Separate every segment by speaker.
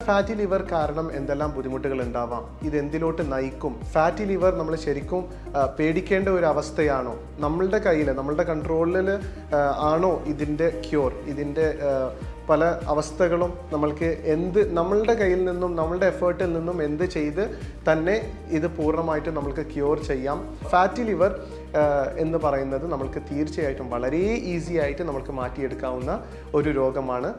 Speaker 1: fatty liver കാരണം എന്തെല്ലാം ബുദ്ധിമുട്ടുകൾ ഉണ്ടാവാം ഇത് എന്തിലോട്ട് നയിക്കും ഫാറ്റി ലിവർ നമ്മൾ ശരിക്കും ആ, പേടിക്കേണ്ട ഒരു അവസ്ഥയാണോ നമ്മളുടെ കയ്യിൽ നമ്മളുടെ കൺട്രോളിൽ ആണോ ഇതിൻ്റെ ക്യൂർ ഇതിൻ്റെ ആ, പല അവസ്ഥകളും നമ്മൾക്ക് എന്ത് നമ്മളുടെ കയ്യിൽ നിന്നും നമ്മളുടെ എഫേർട്ടിൽ നിന്നും എന്ത് ചെയ്ത് തന്നെ ഇത് പൂർണ്ണമായിട്ടും നമ്മൾക്ക് ക്യൂർ ചെയ്യാം ഫാറ്റി ലിവർ എന്ന് പറയുന്നത് നമ്മൾക്ക് തീർച്ചയായിട്ടും വളരെ ഈസി ആയിട്ട് നമ്മൾക്ക് മാറ്റിയെടുക്കാവുന്ന ഒരു രോഗമാണ്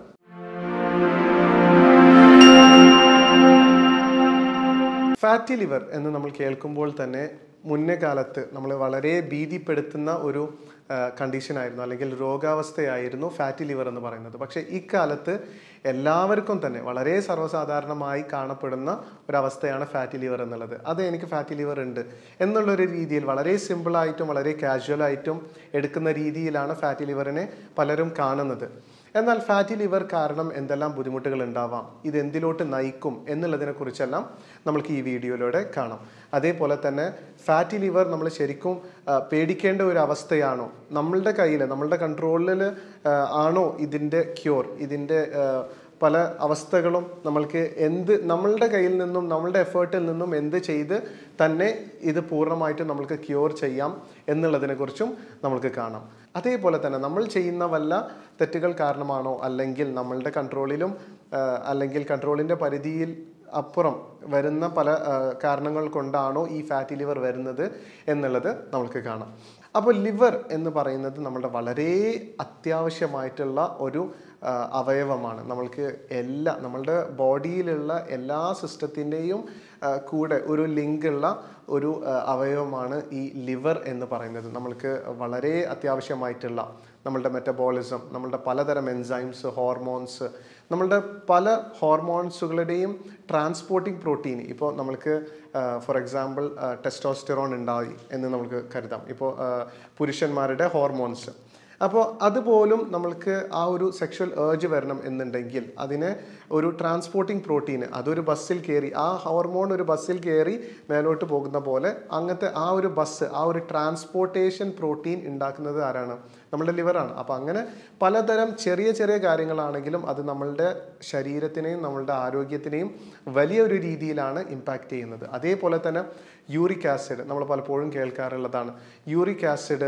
Speaker 1: ഫാറ്റി ലിവർ എന്ന് നമ്മൾ കേൾക്കുമ്പോൾ തന്നെ മുന്നേ കാലത്ത് നമ്മൾ വളരെ ഭീതിപ്പെടുത്തുന്ന ഒരു കണ്ടീഷൻ ആയിരുന്നു അല്ലെങ്കിൽ രോഗാവസ്ഥയായിരുന്നു ഫാറ്റി ലിവർ എന്ന് പറയുന്നത് പക്ഷേ ഇക്കാലത്ത് എല്ലാവർക്കും തന്നെ വളരെ സർവ്വസാധാരണമായി കാണപ്പെടുന്ന ഒരവസ്ഥയാണ് ഫാറ്റി ലിവർ എന്നുള്ളത് അത് എനിക്ക് ഫാറ്റി ലിവർ ഉണ്ട് എന്നുള്ളൊരു രീതിയിൽ വളരെ സിമ്പിളായിട്ടും വളരെ കാഷ്വലായിട്ടും എടുക്കുന്ന രീതിയിലാണ് ഫാറ്റി ലിവറിനെ പലരും കാണുന്നത് എന്നാൽ ഫാറ്റി ലിവർ കാരണം എന്തെല്ലാം ബുദ്ധിമുട്ടുകൾ ഉണ്ടാവാം ഇത് എന്തിലോട്ട് നയിക്കും എന്നുള്ളതിനെ കുറിച്ചെല്ലാം നമുക്ക് ഈ വീഡിയോയിലൂടെ കാണാം അതേപോലെ തന്നെ ഫാറ്റി ലിവർ നമ്മൾ ശരിക്കും ആ, പേടിക്കേണ്ട ഒരു അവസ്ഥയാണോ നമ്മളുടെ കയ്യിൽ നമ്മളുടെ കൺട്രോളിൽ ആണോ ഇതിൻ്റെ ക്യൂർ ഇതിൻ്റെ ആ, പല അവസ്ഥകളും നമ്മൾക്ക് എന്ത് നമ്മളുടെ കയ്യിൽ നിന്നും നമ്മളുടെ എഫേർട്ടിൽ നിന്നും എന്ത് ചെയ്ത് തന്നെ ഇത് പൂർണ്ണമായിട്ടും നമ്മൾക്ക് ക്യൂർ ചെയ്യാം എന്നുള്ളതിനെക്കുറിച്ചും നമുക്ക് കാണാം അതേപോലെ തന്നെ നമ്മൾ ചെയ്യുന്ന വല്ല തെറ്റുകൾ കാരണമാണോ അല്ലെങ്കിൽ നമ്മളുടെ കൺട്രോളിലും ആ, അല്ലെങ്കിൽ കൺട്രോളിൻ്റെ പരിധിയിൽ അപ്പുറം വരുന്ന പല ആ, കാരണങ്ങൾ കൊണ്ടാണോ ഈ ഫാറ്റി ലിവർ വരുന്നത് എന്നുള്ളത് നമുക്ക് കാണാം അപ്പോൾ ലിവർ എന്ന് പറയുന്നത് നമ്മുടെ വളരെ അത്യാവശ്യമായിട്ടുള്ള ഒരു ആ, അവയവമാണ് നമ്മൾക്ക് എല്ലാ നമ്മളുടെ ബോഡിയിലുള്ള എല്ലാ സിസ്റ്റത്തിൻ്റെയും കൂടെ ഒരു ലിങ്ക് ഉള്ള ഒരു ആ, അവയവമാണ് ഈ ലിവർ എന്ന് പറയുന്നത് നമ്മൾക്ക് വളരെ അത്യാവശ്യമായിട്ടുള്ള നമ്മളുടെ മെറ്റബോളിസം നമ്മളുടെ പലതരം എൻസൈംസ് ഹോർമോൺസ് നമ്മളുടെ പല ഹോർമോൺസുകളുടെയും ട്രാൻസ്പോർട്ടിംഗ് പ്രോട്ടീൻ ഇപ്പോൾ നമ്മൾക്ക് ഫോർ എക്സാമ്പിൾ ടെസ്റ്റോസ്റ്റെറോൺ ഉണ്ടായി എന്ന് നമുക്ക് കരുതാം ഇപ്പോൾ പുരുഷന്മാരുടെ ഹോർമോൺസ് അപ്പോൾ അതുപോലും നമ്മൾക്ക് ആ ഒരു സെക്ഷൽ ഏർജ് വരണം എന്നുണ്ടെങ്കിൽ അതിന് ഒരു ട്രാൻസ്പോർട്ടിംഗ് പ്രോട്ടീൻ അതൊരു ബസ്സിൽ കയറി ആ ഹോർമോൺ ഒരു ബസ്സിൽ കയറി മേലോട്ട് പോകുന്ന പോലെ അങ്ങനത്തെ ആ ഒരു ബസ് ആ ഒരു ട്രാൻസ്പോർട്ടേഷൻ പ്രോട്ടീൻ ഉണ്ടാക്കുന്നത് ആരാണ് നമ്മുടെ ലിവറാണ് അപ്പോൾ അങ്ങനെ പലതരം ചെറിയ ചെറിയ കാര്യങ്ങളാണെങ്കിലും അത് നമ്മളുടെ ശരീരത്തിനെയും നമ്മളുടെ ആരോഗ്യത്തിനെയും വലിയൊരു രീതിയിലാണ് ഇമ്പാക്റ്റ് ചെയ്യുന്നത് അതേപോലെ തന്നെ യൂറിക് ആസിഡ് നമ്മൾ പലപ്പോഴും കേൾക്കാറുള്ളതാണ് യൂറിക് ആസിഡ്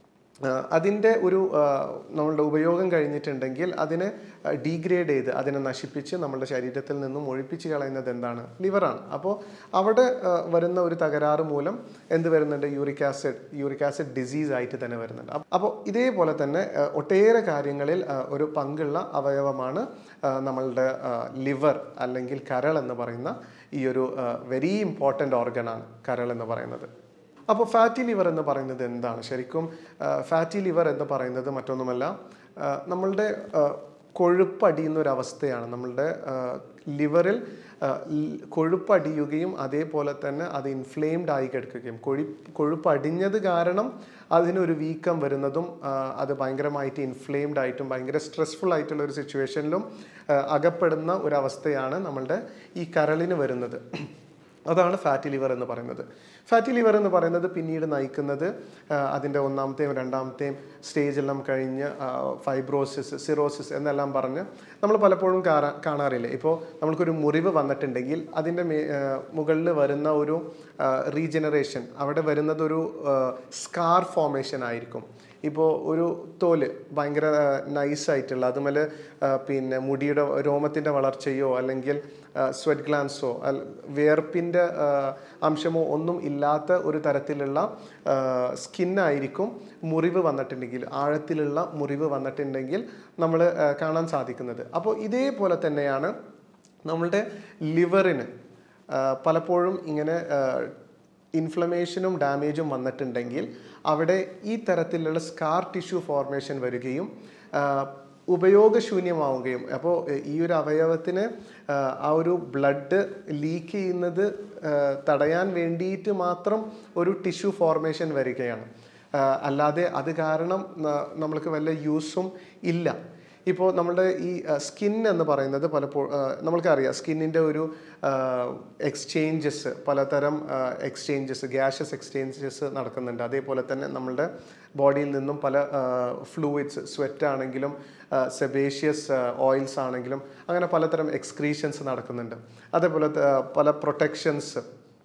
Speaker 1: അതിൻ്റെ ഒരു ആ, നമ്മളുടെ ഉപയോഗം കഴിഞ്ഞിട്ടുണ്ടെങ്കിൽ അതിനെ ഡീഗ്രേഡ് ചെയ്ത് അതിനെ നശിപ്പിച്ച് നമ്മളുടെ ശരീരത്തിൽ നിന്നും ഒഴിപ്പിച്ച് കളയുന്നത് എന്താണ് ലിവറാണ് അപ്പോൾ അവിടെ ആ, വരുന്ന ഒരു തകരാറ് മൂലം എന്ത് വരുന്നുണ്ട് uric acid uric acid disease ആയിട്ട് തന്നെ വരുന്നുണ്ട് അപ്പോൾ ഇതേപോലെ തന്നെ ആ, ഒട്ടേറെ കാര്യങ്ങളിൽ ആ, ഒരു പങ്കുള്ള അവയവമാണ് ആ, നമ്മളുടെ ലിവർ അല്ലെങ്കിൽ കരൾ എന്ന് പറയുന്ന ഈ ഒരു വെരി ഇമ്പോർട്ടൻ്റ് ഓർഗനാണ് കരൾ എന്ന് പറയുന്നത് അപ്പോൾ ഫാറ്റി ലിവർ എന്ന് പറയുന്നത് എന്താണ് ശരിക്കും ഫാറ്റി ലിവർ എന്ന് പറയുന്നത് മറ്റൊന്നുമല്ല ആ, നമ്മളുടെ ആ, കൊഴുപ്പടിയുന്ന ഒരു അവസ്ഥയാണ് നമ്മളുടെ ആ, ലിവറിൽ ആ, ൽ- കൊഴുപ്പടിയുകയും അതേപോലെ തന്നെ അത് ഇൻഫ്ലെയിംഡ് ആയി കിടക്കുകയും കൊഴി കൊഴുപ്പടിഞ്ഞത് കാരണം അതിനൊരു വീക്കം വരുന്നതും ആ, അത് ഭയങ്കരമായിട്ട് ഇൻഫ്ലെയിംഡ് ആയിട്ടും ഭയങ്കര സ്ട്രെസ്ഫുൾ ആയിട്ടുള്ള ഒരു സിറ്റുവേഷനിലും ആ, അകപ്പെടുന്ന ഒരു അവസ്ഥയാണ് നമ്മളുടെ ഈ കരളിന് വരുന്നത് അതാണ് ഫാറ്റി ലിവർ എന്ന് പറയുന്നത് ഫാറ്റി ലിവർ എന്ന് പറയുന്നത് പിന്നീട് നയിക്കുന്നത് ആ, അതിൻ്റെ ഒന്നാമത്തെയും രണ്ടാമത്തെയും സ്റ്റേജെല്ലാം കഴിഞ്ഞ് ഫൈബ്രോസിസ് സിറോസിസ് എന്നെല്ലാം പറഞ്ഞ് നമ്മൾ പലപ്പോഴും കാണാ കാണാറില്ലേ ഇപ്പോൾ നമ്മൾക്കൊരു മുറിവ് വന്നിട്ടുണ്ടെങ്കിൽ അതിൻ്റെ മേ മുകളിൽ വരുന്ന ഒരു റീജനറേഷൻ അവിടെ വരുന്നത് ഒരു സ്കാർ ഫോമേഷൻ ആയിരിക്കും ഇപ്പോൾ ഒരു തോല് ഭയങ്കര നൈസായിട്ടുള്ള അതുമേലെ പിന്നെ മുടിയുടെ രോമത്തിൻ്റെ വളർച്ചയോ അല്ലെങ്കിൽ സ്വെറ്റ് ഗ്ലാൻസോ വേർപ്പിൻ്റെ അംശമോ ഒന്നും ഇല്ലാത്ത ഒരു തരത്തിലുള്ള സ്കിന്നായിരിക്കും മുറിവ് വന്നിട്ടുണ്ടെങ്കിൽ ആഴത്തിലുള്ള മുറിവ് വന്നിട്ടുണ്ടെങ്കിൽ നമ്മൾ കാണാൻ സാധിക്കുന്നത് അപ്പോൾ ഇതേപോലെ തന്നെയാണ് നമ്മളുടെ ലിവറിന് പലപ്പോഴും ഇങ്ങനെ ഇൻഫ്ലമേഷനും ഡാമേജും വന്നിട്ടുണ്ടെങ്കിൽ അവിടെ ഈ തരത്തിലുള്ള സ്കാർ ടിഷ്യൂ ഫോർമേഷൻ വരികയും ആ, ഉപയോഗശൂന്യമാവുകയും അപ്പോൾ ഈ ഒരു അവയവത്തിന് ആ, ആ ഒരു ബ്ലഡ് ലീക്ക് ചെയ്യുന്നത് ആ, തടയാൻ വേണ്ടിയിട്ട് മാത്രം ഒരു ടിഷ്യൂ ഫോർമേഷൻ വരികയാണ് ആ, അല്ലാതെ അത് കാരണം ന- നമ്മൾക്ക് വല്ല യൂസും ഇല്ല ഇപ്പോൾ നമ്മുടെ ഈ സ്കിൻ എന്ന് പറയുന്നത് പലപ്പോഴും നമ്മൾക്കറിയാം സ്കിന്നിൻ്റെ ഒരു എക്സ്ചേഞ്ചസ് പലതരം എക്സ്ചേഞ്ചസ് ഗ്യാഷസ് എക്സ്ചേഞ്ചസ് നടക്കുന്നുണ്ട് അതേപോലെ തന്നെ നമ്മളുടെ ബോഡിയിൽ നിന്നും പല ഫ്ലൂയിഡ്സ് സ്വെറ്റ് ആണെങ്കിലും സെബേഷ്യസ് ഓയിൽസ് ആണെങ്കിലും അങ്ങനെ പലതരം എക്സ്ക്രീഷൻസ് നടക്കുന്നുണ്ട് അതേപോലെ ത- പല പ്രൊട്ടക്ഷൻസ്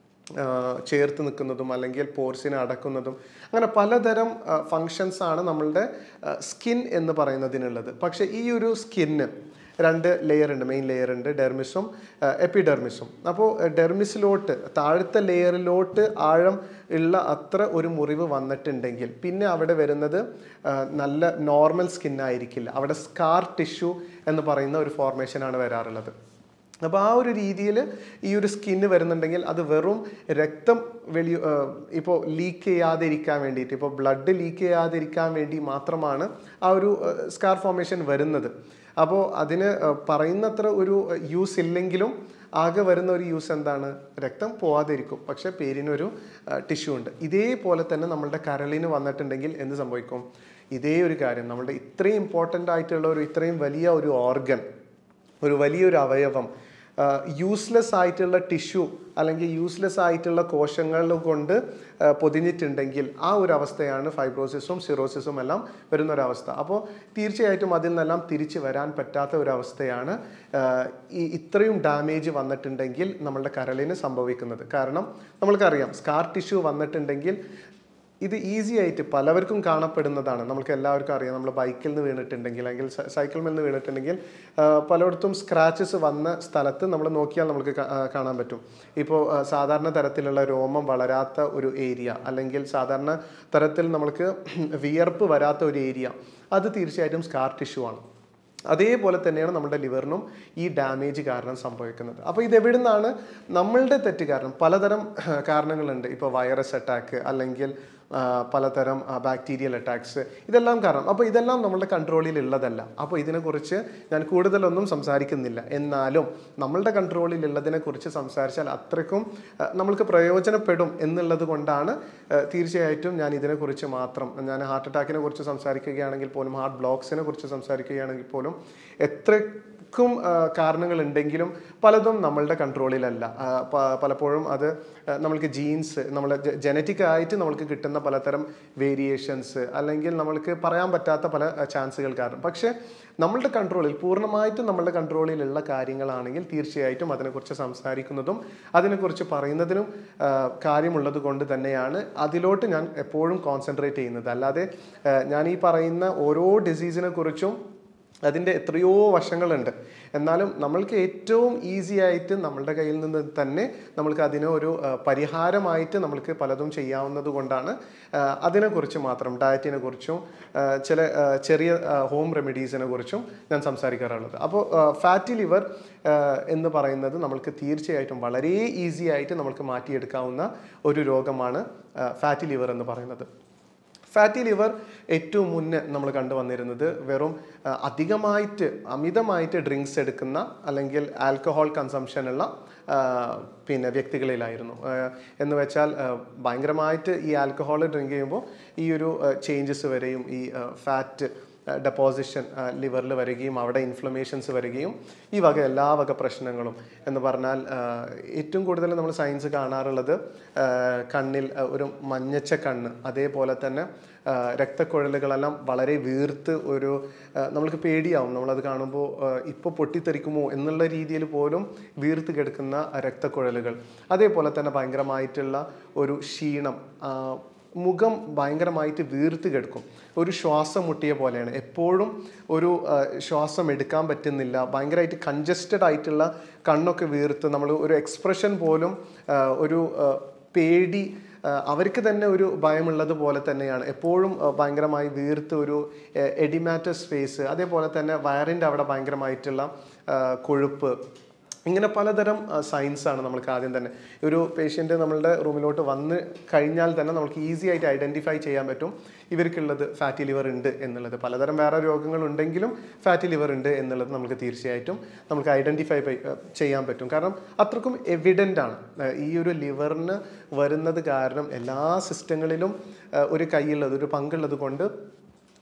Speaker 1: ചേർത്ത് നിൽക്കുന്നതും അല്ലെങ്കിൽ പോർസിനെ അടക്കുന്നതും അങ്ങനെ പലതരം ഫങ്ഷൻസ് ആണ് നമ്മളുടെ സ്കിൻ എന്ന് പറയുന്നതിനുള്ളത് പക്ഷേ ഈ ഒരു സ്കിന്ന് രണ്ട് ലെയർ ഉണ്ട് മെയിൻ ലെയർ ഉണ്ട് ഡെർമിസും എപ്പിഡെർമിസും അപ്പോൾ ഡെർമിസിലോട്ട് താഴത്തെ ലെയറിലോട്ട് ആഴം ഉള്ള അത്ര ഒരു മുറിവ് വന്നിട്ടുണ്ടെങ്കിൽ പിന്നെ അവിടെ വരുന്നത് ആ, നല്ല നോർമൽ സ്കിൻ ആയിരിക്കില്ല അവിടെ സ്കാർ ടിഷ്യൂ എന്ന് പറയുന്ന ഒരു ഫോർമേഷനാണ് വരാറുള്ളത് അപ്പോൾ ആ ഒരു രീതിയിൽ ഈ ഒരു സ്കിന്ന് വരുന്നുണ്ടെങ്കിൽ അത് വെറും രക്തം വെളി ഇപ്പോൾ ലീക്ക് ചെയ്യാതിരിക്കാൻ വേണ്ടിയിട്ട് ഇപ്പോൾ ബ്ലഡ് ലീക്ക് ചെയ്യാതിരിക്കാൻ വേണ്ടി മാത്രമാണ് ആ ഒരു സ്കാർ ഫോർമേഷൻ വരുന്നത് അപ്പോൾ അതിന് ആ, പറയുന്നത്ര ഒരു യൂസ് ഇല്ലെങ്കിലും ആകെ വരുന്ന ഒരു യൂസ് എന്താണ് രക്തം പോവാതിരിക്കും പക്ഷേ പേരിനൊരു ടിഷ്യൂ ഉണ്ട് ഇതേപോലെ തന്നെ നമ്മളുടെ കരളിന് വന്നിട്ടുണ്ടെങ്കിൽ എന്ത് സംഭവിക്കും ഇതേ ഒരു കാര്യം നമ്മളുടെ ഇത്രയും ഇമ്പോർട്ടൻ്റ് ആയിട്ടുള്ള ഒരു ഇത്രയും വലിയ ഒരു ഓർഗൻ ഒരു വലിയൊരു അവയവം യൂസ്ലെസ് ആയിട്ടുള്ള ടിഷ്യൂ അല്ലെങ്കിൽ യൂസ്ലെസ് ആയിട്ടുള്ള കോശങ്ങൾ കൊണ്ട് ആ, പൊതിഞ്ഞിട്ടുണ്ടെങ്കിൽ ആ ഒരു അവസ്ഥയാണ് ഫൈബ്രോസിസും സിറോസിസും എല്ലാം വരുന്ന ഒരു അവസ്ഥ അപ്പോൾ തീർച്ചയായിട്ടും അതിൽ നിന്നെല്ലാം തിരിച്ചു വരാൻ പറ്റാത്ത ഒരു അവസ്ഥയാണ് ആ, ഈ ഇത്രയും ഡാമേജ് വന്നിട്ടുണ്ടെങ്കിൽ നമ്മളുടെ കരളിന് സംഭവിക്കുന്നത് കാരണം നമ്മൾക്കറിയാം സ്കാർ ടിഷ്യൂ വന്നിട്ടുണ്ടെങ്കിൽ ഇത് ഈസി ആയിട്ട് പലവർക്കും കാണപ്പെടുന്നതാണ് നമുക്ക് എല്ലാവർക്കും അറിയാം നമ്മൾ ബൈക്കിൽ നിന്ന് വീണിട്ടുണ്ടെങ്കിൽ അല്ലെങ്കിൽ സ- സൈക്കിളിൽ നിന്ന് വീണിട്ടുണ്ടെങ്കിൽ ആ, പലയിടത്തും സ്ക്രാച്ചസ് വന്ന സ്ഥലത്ത് നമ്മൾ നോക്കിയാൽ നമുക്ക് കാ- ആ, കാണാൻ പറ്റും ഇപ്പോൾ ആ, സാധാരണ തരത്തിലുള്ള രോമം വളരാത്ത ഒരു ഏരിയ അല്ലെങ്കിൽ സാധാരണ തരത്തിൽ നമ്മൾക്ക് വിയർപ്പ് വരാത്ത ഒരു ഏരിയ അത് തീർച്ചയായിട്ടും സ്കാർ ടിഷ്യൂ ആണ് അതേപോലെ തന്നെയാണ് നമ്മുടെ ലിവറിനും ഈ ഡാമേജ് കാരണം സംഭവിക്കുന്നത് അപ്പോൾ ഇത് എവിടെ നിന്നാണ് നമ്മളുടെ തെറ്റ് കാരണം പലതരം കാരണങ്ങളുണ്ട് ഇപ്പോൾ വൈറസ് അറ്റാക്ക് അല്ലെങ്കിൽ ആ, പലതരം ബാക്ടീരിയൽ അറ്റാക്സ് ഇതെല്ലാം കാരണം അപ്പോൾ ഇതെല്ലാം നമ്മളുടെ കൺട്രോളിൽ ഉള്ളതല്ല അപ്പോൾ ഇതിനെക്കുറിച്ച് ഞാൻ കൂടുതലൊന്നും സംസാരിക്കുന്നില്ല എന്നാലും നമ്മളുടെ കൺട്രോളിൽ ഉള്ളതിനെ കുറിച്ച് സംസാരിച്ചാൽ അത്രയ്ക്കും ആ, നമ്മൾക്ക് പ്രയോജനപ്പെടും എന്നുള്ളത് കൊണ്ടാണ് ആ, തീർച്ചയായിട്ടും ഞാൻ ഇതിനെക്കുറിച്ച് മാത്രം ഞാൻ ഹാർട്ട് അറ്റാക്കിനെ കുറിച്ച് സംസാരിക്കുകയാണെങ്കിൽ പോലും ഹാർട്ട് ബ്ലോക്സിനെ കുറിച്ച് സംസാരിക്കുകയാണെങ്കിൽ പോലും എത്രക്കും കാരണങ്ങൾ ഉണ്ടെങ്കിലും പലതും നമ്മളുടെ കൺട്രോളിലല്ല ആ, പ- പലപ്പോഴും അത് ആ, നമ്മൾക്ക് ജീൻസ് നമ്മളെ ജനറ്റിക് ആയിട്ട് നമ്മൾക്ക് കിട്ടുന്ന പലതരം വേരിയേഷൻസ് അല്ലെങ്കിൽ നമ്മൾക്ക് പറയാൻ പറ്റാത്ത പല ചാൻസുകൾ കാരണം പക്ഷേ നമ്മളുടെ കൺട്രോളിൽ പൂർണ്ണമായിട്ടും നമ്മളുടെ കൺട്രോളിലുള്ള കാര്യങ്ങളാണെങ്കിൽ തീർച്ചയായിട്ടും അതിനെക്കുറിച്ച് സംസാരിക്കുന്നതും അതിനെക്കുറിച്ച് പറയുന്നതിനും ആ, കാര്യമുള്ളത് കൊണ്ട് തന്നെയാണ് അതിലോട്ട് ഞാൻ എപ്പോഴും കോൺസെൻട്രേറ്റ് ചെയ്യുന്നത് അല്ലാതെ ആ, ഞാൻ ഈ പറയുന്ന ഓരോ ഡിസീസിനെ കുറിച്ചും അതിൻ്റെ എത്രയോ വശങ്ങളുണ്ട് എന്നാലും നമ്മൾക്ക് ഏറ്റവും ഈസി ആയിട്ട് നമ്മളുടെ കയ്യിൽ നിന്ന് തന്നെ നമ്മൾക്ക് അതിന് ഒരു ആ, പരിഹാരമായിട്ട് നമ്മൾക്ക് പലതും ചെയ്യാവുന്നത് കൊണ്ടാണ് ആ, അതിനെക്കുറിച്ച് മാത്രം ഡയറ്റിനെ കുറിച്ചും ആ, ചില ആ, ചെറിയ ഹോം റെമഡീസിനെ കുറിച്ചും ഞാൻ സംസാരിക്കാറുള്ളത് അപ്പോൾ ഫാറ്റി ലിവർ എന്ന് പറയുന്നത് നമ്മൾക്ക് തീർച്ചയായിട്ടും വളരെ ഈസി ആയിട്ട് നമ്മൾക്ക് മാറ്റിയെടുക്കാവുന്ന ഒരു രോഗമാണ് ഫാറ്റി ലിവർ എന്ന് പറയുന്നത് ഫാറ്റി ലിവർ ഏറ്റവും മുന്നേ നമ്മൾ കണ്ടുവന്നിരുന്നത് വെറും ആ, അധികമായിട്ട് അമിതമായിട്ട് ഡ്രിങ്ക്സ് എടുക്കുന്ന അല്ലെങ്കിൽ ആൽക്കഹോൾ കൺസംഷൻ ഉള്ള ആ, പിന്നെ വ്യക്തികളിലായിരുന്നു ആ, എന്ന് വെച്ചാൽ ആ, ഭയങ്കരമായിട്ട് ഈ ആൽക്കഹോൾ ഡ്രിങ്ക് ചെയ്യുമ്പോൾ ഈ ഒരു ചേഞ്ചസ് വരെയും ഈ ഫാറ്റ് ഡെപ്പോസിഷൻ ലിവറിൽ വരികയും അവിടെ ഇൻഫ്ലമേഷൻസ് വരികയും ഈ വക എല്ലാ വക പ്രശ്നങ്ങളും എന്ന് പറഞ്ഞാൽ ആ, ഏറ്റവും കൂടുതൽ നമ്മൾ സയൻസ് കാണാറുള്ളത് ആ, കണ്ണിൽ ആ, ഒരു മഞ്ഞച്ച കണ്ണ് അതേപോലെ തന്നെ ആ, രക്തക്കുഴലുകളെല്ലാം വളരെ വീർത്ത് ഒരു ആ, നമ്മൾക്ക് പേടിയാവും നമ്മളത് കാണുമ്പോൾ ഇപ്പോൾ പൊട്ടിത്തെറിക്കുമോ എന്നുള്ള രീതിയിൽ പോലും വീർത്ത് കിടക്കുന്ന രക്തക്കുഴലുകൾ അതേപോലെ തന്നെ ഭയങ്കരമായിട്ടുള്ള ഒരു ക്ഷീണം ആ, മുഖം ഭയങ്കരമായിട്ട് വീർത്ത് കിടക്കും ഒരു ശ്വാസം മുട്ടിയ പോലെയാണ് എപ്പോഴും ഒരു ആ, ശ്വാസം എടുക്കാൻ പറ്റുന്നില്ല ഭയങ്കരമായിട്ട് കൺജസ്റ്റഡ് ആയിട്ടുള്ള കണ്ണൊക്കെ വീർത്ത് നമ്മൾ ഒരു എക്സ്പ്രഷൻ പോലും ആ, ഒരു ആ, പേടി ആ, അവർക്ക് തന്നെ ഒരു ഭയമുള്ളത് പോലെ തന്നെയാണ് എപ്പോഴും ആ, ഭയങ്കരമായി വീർത്ത് ഒരു എഡിമാറ്റസ് ഫേസ് അതേപോലെ തന്നെ വയറിൻ്റെ അവിടെ ഭയങ്കരമായിട്ടുള്ള ആ, കൊഴുപ്പ് ഇങ്ങനെ പലതരം സയൻസ് ആണ് നമുക്ക് ആദ്യം തന്നെ ഒരു പേഷ്യൻ്റ് നമ്മളുടെ റൂമിലോട്ട് വന്ന് കഴിഞ്ഞാൽ തന്നെ നമുക്ക് ഈസി ആയിട്ട് ഐഡൻറ്റിഫൈ ചെയ്യാൻ പറ്റും ഇവർക്കുള്ളത് ഫാറ്റി ലിവർ ഉണ്ട് എന്നുള്ളത് പലതരം വേറെ രോഗങ്ങൾ ഉണ്ടെങ്കിലും ഫാറ്റി ലിവർ ഉണ്ട് എന്നുള്ളത് നമുക്ക് തീർച്ചയായിട്ടും നമുക്ക് ഐഡൻറ്റിഫൈ ചെയ്യാൻ പറ്റും കാരണം അത്രക്കും എവിഡൻ്റ് ആണ് ആ, ഈ ഒരു ലിവറിന് വരുന്നത് കാരണം എല്ലാ സിസ്റ്റങ്ങളിലും ആ, ഒരു കൈയുള്ളത് ഒരു പങ്കുള്ളത് കൊണ്ട്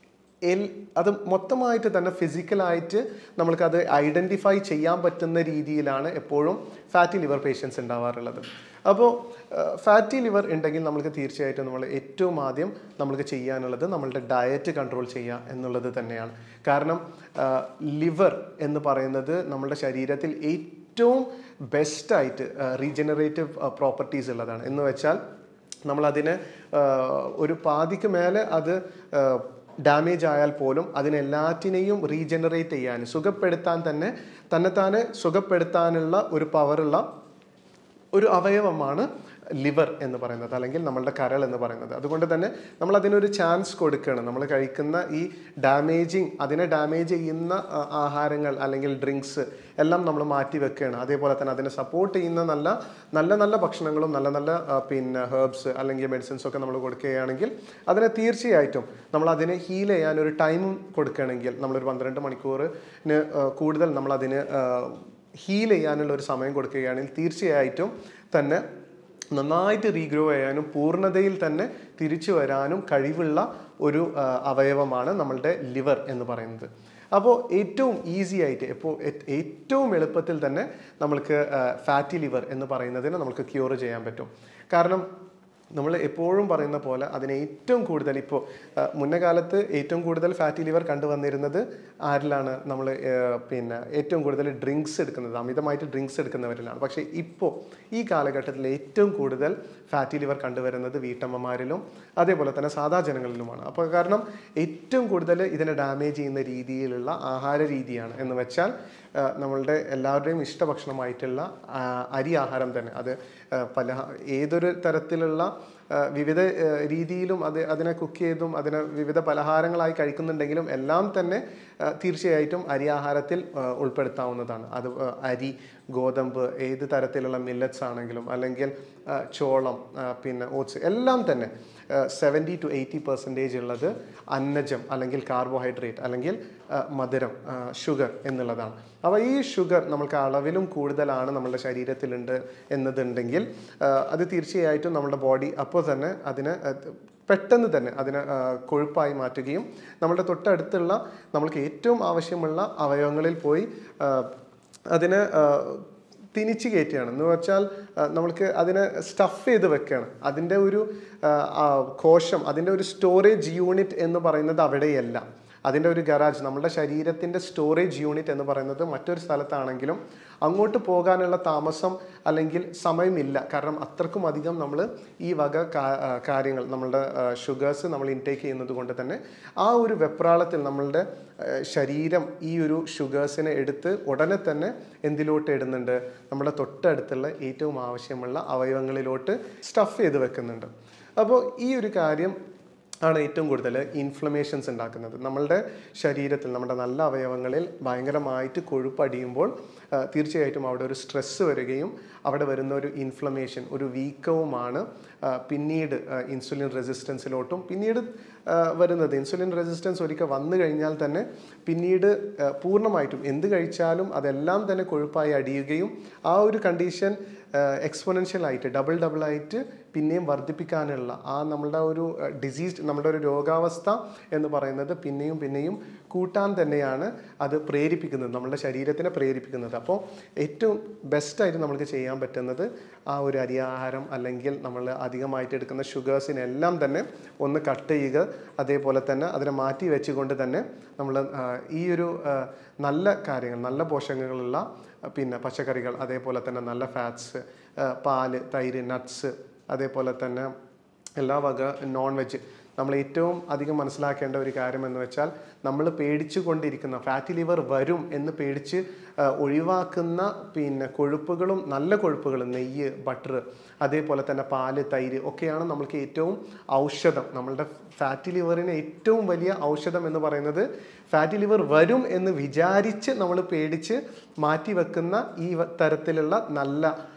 Speaker 1: എൽ അത് മൊത്തമായിട്ട് തന്നെ ഫിസിക്കലായിട്ട് നമ്മൾക്കത് ഐഡൻറ്റിഫൈ ചെയ്യാൻ പറ്റുന്ന രീതിയിലാണ് എപ്പോഴും ഫാറ്റി ലിവർ പേഷ്യൻസ് ഉണ്ടാവാറുള്ളത് അപ്പോൾ ഫാറ്റി ലിവർ ഉണ്ടെങ്കിൽ നമുക്ക് തീർച്ചയായിട്ടും നമ്മൾ ഏറ്റവും ആദ്യം നമ്മൾക്ക് ചെയ്യാനുള്ളത് നമ്മളുടെ ഡയറ്റ് കൺട്രോൾ ചെയ്യുക എന്നുള്ളത് തന്നെയാണ് കാരണം ലിവർ എന്ന് പറയുന്നത് നമ്മളുടെ ശരീരത്തിൽ ഏറ്റവും ബെസ്റ്റായിട്ട് റീജനറേറ്റീവ് പ്രോപ്പർട്ടീസ് ഉള്ളതാണ് എന്ന് വെച്ചാൽ നമ്മളതിന് ഒരു പാതിക്ക് മേലെ അത് ഡാമേജ് ആയാൽ പോലും അതിനെല്ലാറ്റിനെയും റീജനറേറ്റ് ചെയ്യാൻ സുഖപ്പെടുത്താൻ തന്നെ തന്നെത്താനെ സുഖപ്പെടുത്താനുള്ള ഒരു പവറുള്ള ഒരു അവയവമാണ് ലിവർ എന്ന് പറയുന്നത് അല്ലെങ്കിൽ നമ്മളുടെ കരൾ എന്ന് പറയുന്നത് അതുകൊണ്ട് തന്നെ നമ്മൾ അതിനൊരു ചാൻസ് കൊടുക്കുകയാണ് നമ്മൾ കഴിക്കുന്ന ഈ ഡാമേജിങ് അതിനെ ഡാമേജ് ചെയ്യുന്ന ആ, ആഹാരങ്ങൾ അല്ലെങ്കിൽ ഡ്രിങ്ക്സ് എല്ലാം നമ്മൾ മാറ്റി വെക്കുകയാണ് അതേപോലെ തന്നെ അതിനെ സപ്പോർട്ട് ചെയ്യുന്ന നല്ല നല്ല നല്ല ഭക്ഷണങ്ങളും നല്ല നല്ല ആ, പിന്നെ ഹെർബ്സ് അല്ലെങ്കിൽ മെഡിസിൻസ് ഒക്കെ നമ്മൾ കൊടുക്കുകയാണെങ്കിൽ അതിനെ തീർച്ചയായിട്ടും നമ്മൾ അതിനെ ഹീൽ ചെയ്യാൻ ഒരു ടൈമും കൊടുക്കുകയാണെങ്കിൽ നമ്മളൊരു പന്ത്രണ്ട് മണിക്കൂറിന് ആ, കൂടുതൽ നമ്മൾ അതിന് ഹീൽ ചെയ്യാനുള്ള ഒരു സമയം കൊടുക്കുകയാണെങ്കിൽ തീർച്ചയായിട്ടും തന്നെ നന്നായിട്ട് റീഗ്രോ ചെയ്യാനും പൂർണ്ണതയിൽ തന്നെ തിരിച്ചു വരാനും കഴിവുള്ള ഒരു ആ, അവയവമാണ് നമ്മളുടെ ലിവർ എന്ന് പറയുന്നത് അപ്പോൾ ഏറ്റവും ഈസി ആയിട്ട് ഇപ്പോൾ ഏറ്റവും എളുപ്പത്തിൽ തന്നെ നമ്മൾക്ക് ഫാറ്റി ലിവർ എന്ന് പറയുന്നതിന് നമുക്ക് ക്യൂർ ചെയ്യാൻ പറ്റും കാരണം നമ്മൾ എപ്പോഴും പറയുന്ന പോലെ അതിനെ ഏറ്റവും കൂടുതൽ ഇപ്പോൾ മുന്നേ കാലത്ത് ഏറ്റവും കൂടുതൽ ഫാറ്റി ലിവർ കണ്ടുവന്നിരുന്നത് ആരിലാണ് നമ്മൾ പിന്നെ ഏറ്റവും കൂടുതൽ ഡ്രിങ്ക്സ് എടുക്കുന്നത് അമിതമായിട്ട് ഡ്രിങ്ക്സ് എടുക്കുന്നവരിലാണ് പക്ഷേ ഇപ്പോൾ ഈ കാലഘട്ടത്തിൽ ഏറ്റവും കൂടുതൽ ഫാറ്റി ലിവർ കണ്ടുവരുന്നത് വീട്ടമ്മമാരിലും അതേപോലെ തന്നെ സാധാ ജനങ്ങളിലുമാണ് അപ്പോൾ കാരണം ഏറ്റവും കൂടുതൽ ഇതിനെ ഡാമേജ് ചെയ്യുന്ന രീതിയിലുള്ള ആഹാര രീതിയാണ് എന്ന് വെച്ചാൽ ആ, നമ്മളുടെ എല്ലാവരുടെയും ഇഷ്ടഭക്ഷണമായിട്ടുള്ള ആ, അരി ആഹാരം തന്നെ അത് ആ, പല ഏതൊരു തരത്തിലുള്ള ആ, വിവിധ ആ, രീതിയിലും അത് അതിനെ കുക്ക് ചെയ്തും അതിനെ വിവിധ പലഹാരങ്ങളായി കഴിക്കുന്നുണ്ടെങ്കിലും എല്ലാം തന്നെ ആ, തീർച്ചയായിട്ടും അരി ആഹാരത്തിൽ ആ, ഉൾപ്പെടുത്താവുന്നതാണ് അത് ആ, അരി ഗോതമ്പ് ഏത് തരത്തിലുള്ള മില്ലറ്റ്സ് ആണെങ്കിലും അല്ലെങ്കിൽ ആ, ചോളം ആ, പിന്നെ ഓട്സ് എല്ലാം തന്നെ സെവൻറ്റി ടു എയ്റ്റി പെർസെൻറ്റേജ് ഉള്ളത് അന്നജം അല്ലെങ്കിൽ കാർബോഹൈഡ്രേറ്റ് അല്ലെങ്കിൽ ആ, മധുരം ഷുഗർ എന്നുള്ളതാണ് അപ്പോൾ ഈ ഷുഗർ നമ്മൾക്ക് അളവിലും കൂടുതലാണ് നമ്മുടെ ശരീരത്തിലുണ്ട് എന്നതുണ്ടെങ്കിൽ ആ, അത് തീർച്ചയായിട്ടും നമ്മുടെ ബോഡി അപ്പോൾ തന്നെ അതിന് അത് പെട്ടെന്ന് തന്നെ അതിനെ ആ, കൊഴുപ്പായി മാറ്റുകയും നമ്മുടെ തൊട്ടടുത്തുള്ള നമ്മൾക്ക് ഏറ്റവും ആവശ്യമുള്ള അവയവങ്ങളിൽ പോയി ആ, അതിനെ ആ, തിരിച്ചു കയറ്റുകയാണ് എന്ന് വെച്ചാൽ ആ, നമ്മൾക്ക് അതിനെ സ്റ്റഫ് ചെയ്ത് വെക്കുകയാണ് അതിൻ്റെ ഒരു ആ, ആ, കോശം അതിൻ്റെ ഒരു സ്റ്റോറേജ് യൂണിറ്റ് എന്ന് പറയുന്നത് അവിടെയല്ല അതിൻ്റെ ഒരു ഗറാജ് നമ്മുടെ ശരീരത്തിൻ്റെ സ്റ്റോറേജ് യൂണിറ്റ് എന്ന് പറയുന്നത് മറ്റൊരു സ്ഥലത്താണെങ്കിലും അങ്ങോട്ട് പോകാനുള്ള താമസം അല്ലെങ്കിൽ സമയമില്ല കാരണം അത്രക്കും അധികം നമ്മൾ ഈ വക കാ- ആ, കാര്യങ്ങൾ നമ്മളുടെ ഷുഗേഴ്സ് നമ്മൾ ഇൻടേക്ക് ചെയ്യുന്നത് കൊണ്ട് തന്നെ ആ ഒരു വെപ്രാളത്തിൽ നമ്മളുടെ ആ, ശരീരം ഈ ഒരു ഷുഗേഴ്സിനെ എടുത്ത് ഉടനെ തന്നെ എന്തിലോട്ട് ഇടുന്നുണ്ട് നമ്മുടെ തൊട്ടടുത്തുള്ള ഏറ്റവും ആവശ്യമുള്ള അവയവങ്ങളിലോട്ട് സ്റ്റഫ് ചെയ്ത് വെക്കുന്നുണ്ട് അപ്പോൾ ഈ ഒരു കാര്യം ആണ് ഏറ്റവും കൂടുതൽ ഇൻഫ്ലമേഷൻസ് ഉണ്ടാക്കുന്നത് നമ്മളുടെ ശരീരത്തിൽ നമ്മുടെ നല്ല അവയവങ്ങളിൽ ഭയങ്കരമായിട്ട് കൊഴുപ്പടിയുമ്പോൾ ആ, തീർച്ചയായിട്ടും അവിടെ ഒരു സ്ട്രെസ്സ് വരികയും അവിടെ വരുന്ന ഒരു ഇൻഫ്ലമേഷൻ ഒരു വീക്കവുമാണ് ആ, പിന്നീട് ഇൻസുലിൻ റെസിസ്റ്റൻസിലോട്ടും പിന്നീട് ആ, വരുന്നത് ഇൻസുലിൻ റെസിസ്റ്റൻസ് ഒരിക്കൽ വന്നു കഴിഞ്ഞാൽ തന്നെ പിന്നീട് ആ, പൂർണ്ണമായിട്ടും എന്ത് കഴിച്ചാലും അതെല്ലാം തന്നെ കൊഴുപ്പായി അടിയുകയും ആ ഒരു കണ്ടീഷൻ എക്സ്പൊനൻഷ്യൽ ആയിട്ട് ഡബിൾ ഡബിൾ ആയിട്ട് പിന്നെയും വർദ്ധിപ്പിക്കാനുള്ള ആ നമ്മളുടെ ഒരു ഡിസീസ് നമ്മുടെ ഒരു രോഗാവസ്ഥ എന്ന് പറയുന്നത് പിന്നെയും പിന്നെയും കൂട്ടാൻ തന്നെയാണ് അത് പ്രേരിപ്പിക്കുന്നത് നമ്മുടെ ശരീരത്തിനെ പ്രേരിപ്പിക്കുന്നത് അപ്പോൾ ഏറ്റവും ബെസ്റ്റായിട്ട് നമുക്ക് ചെയ്യാൻ പറ്റുന്നത് ആ ഒരു അരിയാഹാരം അല്ലെങ്കിൽ നമ്മൾ അധികമായിട്ട് എടുക്കുന്ന ഷുഗേഴ്സിനെല്ലാം തന്നെ ഒന്ന് കട്ട് ചെയ്യുക അതേപോലെ തന്നെ അതിനെ മാറ്റി വെച്ചുകൊണ്ട് തന്നെ നമ്മൾ ഈ ഒരു ആ, നല്ല കാര്യങ്ങൾ നല്ല പോഷകങ്ങളുള്ള ആ, പിന്നെ പച്ചക്കറികൾ അതേപോലെ തന്നെ നല്ല ഫാറ്റ്സ് പാല് തൈര് നട്ട്സ് അതേപോലെ തന്നെ എല്ലാ വക നോൺ വെജ് നമ്മൾ ഏറ്റവും അധികം മനസ്സിലാക്കേണ്ട ഒരു കാര്യം എന്ന് വെച്ചാൽ നമ്മൾ പേടിച്ചു കൊണ്ടിരിക്കുന്ന ഫാറ്റി ലിവർ വരും എന്ന് പേടിച്ച് ആ, ഒഴിവാക്കുന്ന പിന്നെ കൊഴുപ്പുകളും നല്ല കൊഴുപ്പുകളും നെയ്യ് ബട്ടർ അതേപോലെ തന്നെ പാല് തൈര് ഒക്കെയാണ് നമ്മൾക്ക് ഏറ്റവും ഔഷധം നമ്മളുടെ ഫാറ്റി ലിവറിന് ഏറ്റവും വലിയ ഔഷധം എന്ന് പറയുന്നത് ഫാറ്റി ലിവർ വരും എന്ന് വിചാരിച്ച് നമ്മൾ പേടിച്ച് മാറ്റി വെക്കുന്ന ഈ വ- തരത്തിലുള്ള നല്ല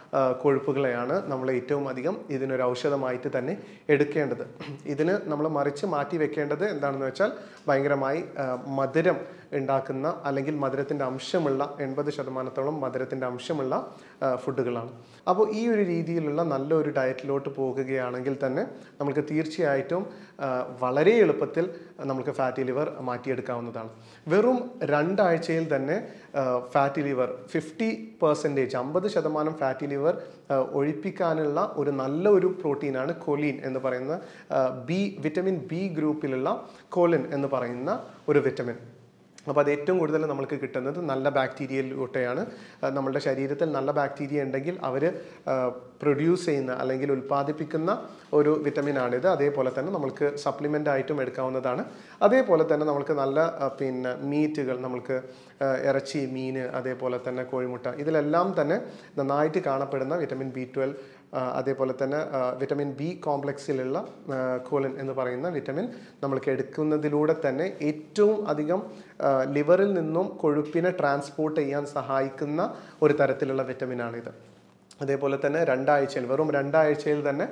Speaker 1: ആ, കൊഴുപ്പുകളെയാണ് നമ്മൾ ഏറ്റവും അധികം ഇതിനൊരു ഔഷധമായിട്ട് തന്നെ എടുക്കേണ്ടത് ഇതിന് നമ്മൾ മറിച്ച് മാറ്റി വെക്കേണ്ടത് എന്താണെന്ന് വെച്ചാൽ ഭയങ്കരമായി ആ, മധുരം ഉണ്ടാക്കുന്ന അല്ലെങ്കിൽ മധുരത്തിൻ്റെ അംശമുള്ള എൺപത് ശതമാനത്തോളം മധുരത്തിൻ്റെ അംശമുള്ള ആ, ഫുഡുകളാണ് അപ്പോൾ ഈ ഒരു രീതിയിലുള്ള നല്ലൊരു ഡയറ്റിലോട്ട് പോകുകയാണെങ്കിൽ തന്നെ നമുക്ക് തീർച്ചയായിട്ടും ആ, വളരെ എളുപ്പത്തിൽ നമുക്ക് ഫാറ്റി ലിവർ മാറ്റിയെടുക്കാവുന്നതാണ് വെറും രണ്ടാഴ്ചയിൽ തന്നെ ഫാറ്റി ലിവർ ഫിഫ്റ്റി പെർസെൻറ്റേജ് അമ്പത് ശതമാനം ഫാറ്റി ലിവർ ഒഴിപ്പിക്കാനുള്ള ഒരു നല്ല ഒരു പ്രോട്ടീനാണ് കൊലീൻ എന്ന് പറയുന്ന ബി വിറ്റമിൻ ബി ഗ്രൂപ്പിലുള്ള കോലിൻ എന്ന് പറയുന്ന ഒരു വിറ്റമിൻ അപ്പോൾ അത് ഏറ്റവും കൂടുതൽ നമ്മൾക്ക് കിട്ടുന്നത് നല്ല ബാക്ടീരിയയിലൂടെയാണ് ആ, നമ്മളുടെ ശരീരത്തിൽ നല്ല ബാക്ടീരിയ ഉണ്ടെങ്കിൽ അവർ പ്രൊഡ്യൂസ് ചെയ്യുന്ന അല്ലെങ്കിൽ ഉൽപ്പാദിപ്പിക്കുന്ന ഒരു വിറ്റമിനാണിത് അതേപോലെ തന്നെ നമ്മൾക്ക് സപ്ലിമെൻ്റ് ആയിട്ടും എടുക്കാവുന്നതാണ് അതേപോലെ തന്നെ നമ്മൾക്ക് നല്ല ആ, പിന്നെ മീറ്റുകൾ നമ്മൾക്ക് ആ, ഇറച്ചി മീൻ അതേപോലെ തന്നെ കോഴിമുട്ട ഇതിലെല്ലാം തന്നെ നന്നായിട്ട് കാണപ്പെടുന്ന വിറ്റമിൻ ബി ട്വൽവ് അതേപോലെ തന്നെ ആ, വിറ്റമിൻ ബി കോംപ്ലക്സിലുള്ള ആ, കോലിൻ എന്ന് പറയുന്ന വിറ്റമിൻ നമ്മൾക്ക് എടുക്കുന്നതിലൂടെ തന്നെ ഏറ്റവും അധികം ആ, ലിവറിൽ നിന്നും കൊഴുപ്പിനെ ട്രാൻസ്പോർട്ട് ചെയ്യാൻ സഹായിക്കുന്ന ഒരു തരത്തിലുള്ള വിറ്റമിനാണിത് അതേപോലെ തന്നെ രണ്ടാഴ്ചയിൽ വെറും രണ്ടാഴ്ചയിൽ തന്നെ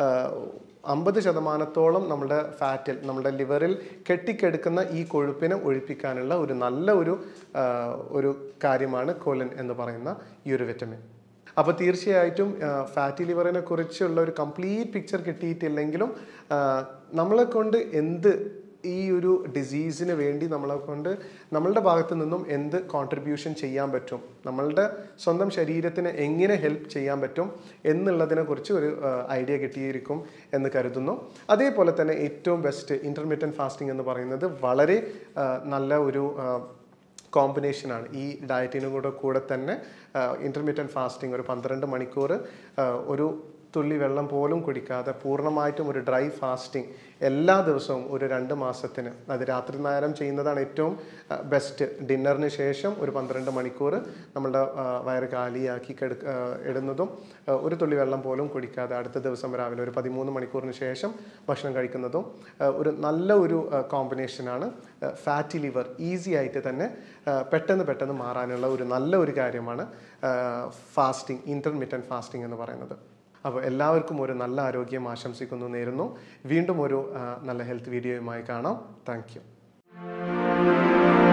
Speaker 1: അമ്പത് ശതമാനത്തോളം നമ്മുടെ ഫാറ്റിൽ നമ്മുടെ ലിവറിൽ കെട്ടിക്കെടുക്കുന്ന ഈ കൊഴുപ്പിനെ ഒഴിപ്പിക്കാനുള്ള ഒരു നല്ല ഒരു ആ, ഒരു കാര്യമാണ് കോലിൻ എന്ന് പറയുന്ന ഈ ഒരു വിറ്റമിൻ അപ്പോൾ തീർച്ചയായിട്ടും ഫാറ്റി ലിവറിനെ കുറിച്ചുള്ള ഒരു കംപ്ലീറ്റ് പിക്ചർ കിട്ടിയിട്ടില്ലെങ്കിലും ആ, നമ്മളെ കൊണ്ട് എന്ത് ഈ ഒരു ഡിസീസിന് വേണ്ടി നമ്മളെ കൊണ്ട് നമ്മളുടെ ഭാഗത്ത് നിന്നും എന്ത് കോൺട്രിബ്യൂഷൻ ചെയ്യാൻ പറ്റും നമ്മളുടെ സ്വന്തം ശരീരത്തിന് എങ്ങനെ ഹെൽപ്പ് ചെയ്യാൻ പറ്റും എന്നുള്ളതിനെ കുറിച്ച് ഒരു ഐഡിയ കിട്ടിയിരിക്കും എന്ന് കരുതുന്നു അതേപോലെ തന്നെ ഏറ്റവും ബെസ്റ്റ് ഇൻ്റർമീഡിയറ്റ് ഫാസ്റ്റിംഗ് എന്ന് പറയുന്നത് വളരെ ആ, നല്ല ഒരു ആ, കോമ്പിനേഷനാണ് ഈ ഡയറ്റിനും കൂടെ കൂടെ തന്നെ ഇൻ്റർമീഡിയറ്റ് ഫാസ്റ്റിംഗ് ഒരു പന്ത്രണ്ട് മണിക്കൂർ ആ, ഒരു തുള്ളി വെള്ളം പോലും കുടിക്കാതെ പൂർണ്ണമായിട്ടും ഒരു ഡ്രൈ ഫാസ്റ്റിംഗ് എല്ലാ ദിവസവും ഒരു രണ്ട് മാസത്തിന് അത് രാത്രി നേരം ചെയ്യുന്നതാണ് ഏറ്റവും ബെസ്റ്റ് ഡിന്നറിന് ശേഷം ഒരു പന്ത്രണ്ട് മണിക്കൂർ നമ്മളുടെ ആ, വയറ് കാലിയാക്കി കെടു ആ, ഇടുന്നതും ആ, ഒരു തുള്ളി വെള്ളം പോലും കുടിക്കാതെ അടുത്ത ദിവസം രാവിലെ ഒരു പതിമൂന്ന് മണിക്കൂറിന് ശേഷം ഭക്ഷണം കഴിക്കുന്നതും ആ, ഒരു നല്ല ഒരു കോമ്പിനേഷനാണ് ഫാറ്റി ലിവർ ഈസി ആയിട്ട് തന്നെ ആ, പെട്ടെന്ന് പെട്ടെന്ന് മാറാനുള്ള ഒരു നല്ല ഒരു കാര്യമാണ് ഫാസ്റ്റിംഗ് ഇൻ്റർമീഡിയറ്റ് ഫാസ്റ്റിംഗ് എന്ന് പറയുന്നത് അപ്പോൾ എല്ലാവർക്കും ഒരു നല്ല ആരോഗ്യം ആശംസിക്കുന്നു നേരുന്നു വീണ്ടും ഒരു ആ, നല്ല ഹെൽത്ത് വീഡിയോയുമായി കാണാം താങ്ക്